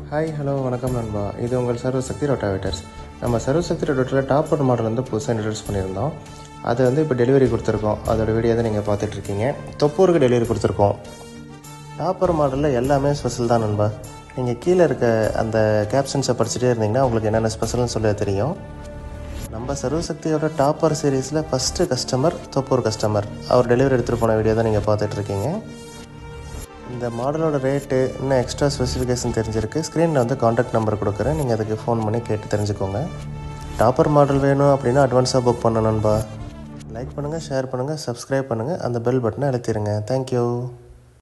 hi hello வணக்கம் நண்பா இது உங்கள் சர்வசக்தி ரொட்டாவேட்டர்ஸ் நம்ம சர்வசக்தி ரொட்டாவேட்டரில் டாப் ஒரு மாடல் வந்து புதுசாக இன்ட்ரடியூஸ் பண்ணியிருந்தோம் அது வந்து இப்போ டெலிவரி கொடுத்துருக்கோம் அதோட வீடியோ தான் நீங்கள் பார்த்துட்ருக்கீங்க தொப்பூருக்கு டெலிவரி கொடுத்துருக்கோம் டாப்பர் மாடலில் எல்லாமே ஸ்பெஷல் தான் நண்பா நீங்கள் கீழே இருக்க அந்த கேப்ஷன்ஸை படிச்சுட்டே இருந்தீங்கன்னா உங்களுக்கு என்னென்ன ஸ்பெஷல்னு சொல்ல தெரியும் நம்ம சர்வசக்தியோட டாப்பர் சீரீஸில் ஃபஸ்ட்டு கஸ்டமர் தொப்பூர் கஸ்டமர் அவர் டெலிவரி எடுத்துகிட்டு போன வீடியோ தான் நீங்கள் பார்த்துட்ருக்கீங்க இந்த மாடலோட ரேட்டு இன்னும் எக்ஸ்ட்ரா ஸ்பெசிஃபிகேஷன் தெரிஞ்சிருக்கு ஸ்க்ரீனில் வந்து காண்டாக்ட் நம்பர் கொடுக்குறேன் நீங்கள் அதுக்கு ஃபோன் பண்ணி கேட்டு தெரிஞ்சுக்கோங்க டாப்பர் மாடல் வேணும் அப்படின்னா அட்வான்ஸாக புக் பண்ணணும்பா லைக் பண்ணுங்கள் ஷேர் பண்ணுங்கள் சப்ஸ்கிரைப் பண்ணுங்கள் அந்த பெல் பட்டனை அழுத்திடுங்க தேங்க்யூ